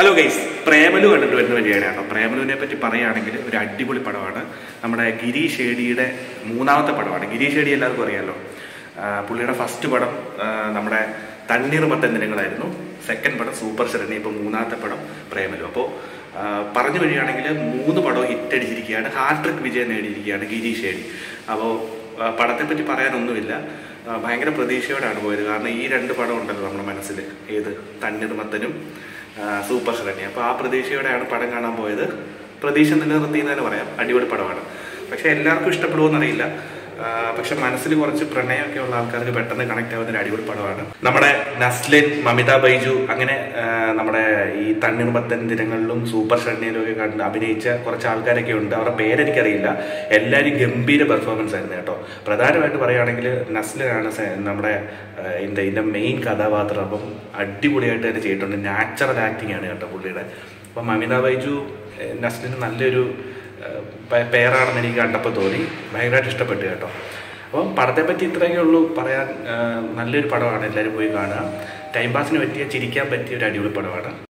hello guys Premalu കണ്ടിട്ട് വരുന്ന വരികയാണ് കേട്ടോ പ്രേമലുവിനെ പറ്റി പറയുകയാണെങ്കിൽ ഒരു അടിപൊളി പടമാണ് നമ്മുടെ ഗിരീഷ് ഷേഡിയുടെ മൂന്നാമത്തെ പടമാണ് ഗിരീഷ് ഷേഡി എല്ലാവർക്കും അറിയാമല്ലോ ആ, പുള്ളിയുടെ ഫസ്റ്റ് പടം ആ, നമ്മുടെ തണ്ണീർമത്തൻ ദിനങ്ങളായിരുന്നു സെക്കൻഡ് പടം സൂപ്പർ ശരണി ഇപ്പോൾ മൂന്നാമത്തെ പടം പ്രേമലു അപ്പോൾ പറഞ്ഞു വരികയാണെങ്കിൽ മൂന്ന് പടവും ഹിറ്റ് അടിച്ചിരിക്കുകയാണ് ഹാർട്രിക് വിജയം നേടിയിരിക്കുകയാണ് ഗിരീഷ് ഷേഡി അപ്പോൾ പടത്തെ പറ്റി പറയാനൊന്നുമില്ല ആ, ഭയങ്കര പ്രതീക്ഷയോടാണ് പോയത് കാരണം ഈ രണ്ട് പടം ഉണ്ടല്ലോ നമ്മുടെ മനസ്സിൽ ഏത് തണ്ണീർമത്തനും ആ, സൂപ്പർ ശരണി അപ്പോൾ ആ പ്രതീക്ഷയോടെയാണ് പടം കാണാൻ പോയത് പ്രതീക്ഷ നിലനിർത്തി എന്ന് തന്നെ പറയാം അടിപൊളി പടമാണ് പക്ഷെ എല്ലാവർക്കും ഇഷ്ടപ്പെടുമോയെന്നറിയില്ല ആ, പക്ഷെ മനസ്സിൽ കുറച്ച് പ്രണയമൊക്കെ ഉള്ള ആൾക്കാർക്ക് പെട്ടെന്ന് കണക്ട് ആവുന്ന ഒരു അടിപൊളി പടമാണ് നമ്മുടെ നസ്ലിൻ മമിത ബൈജു അങ്ങനെ ആ, നമ്മുടെ ഈ തണ്ണീർമത്തൻ ദിനങ്ങളിലും സൂപ്പർ ഷണ്ണിയിലും ഒക്കെ കണ്ട് അഭിനയിച്ച കുറച്ച് ആൾക്കാരൊക്കെ ഉണ്ട് അവരുടെ പേരെനിക്കറിയില്ല എല്ലാവരും ഗംഭീര പെർഫോമൻസ് ആയിരുന്നു കേട്ടോ പ്രധാനമായിട്ട് പറയുകയാണെങ്കിൽ നസ്ലിനാണ് സെ- നമ്മുടെ ആ, ഇതിന്റെ ഇതിന്റെ മെയിൻ കഥാപാത്രം അപ്പം അടിപൊളിയായിട്ട് തന്നെ ചെയ്തിട്ടുണ്ട് നാച്ചുറൽ ആക്ടിങ് ആണ് കേട്ടോ പുള്ളിയുടെ അപ്പം മമിത ബൈജു ഏ, നസ്ലിന് നല്ലൊരു പെ- പേരാണെന്ന് എനിക്ക് കണ്ടപ്പോൾ തോന്നി ഭയങ്കരമായിട്ട് ഇഷ്ടപ്പെട്ടു കേട്ടോ അപ്പം പടത്തെ പറ്റി ഇത്രയൊക്കെ ഉള്ളൂ പറയാൻ ആ, നല്ലൊരു പടമാണ് എല്ലാവരും പോയി കാണുക ടൈം പാസിന് പറ്റിയ ചിരിക്കാൻ പറ്റിയ ഒരു അടിപൊളി പടമാണ്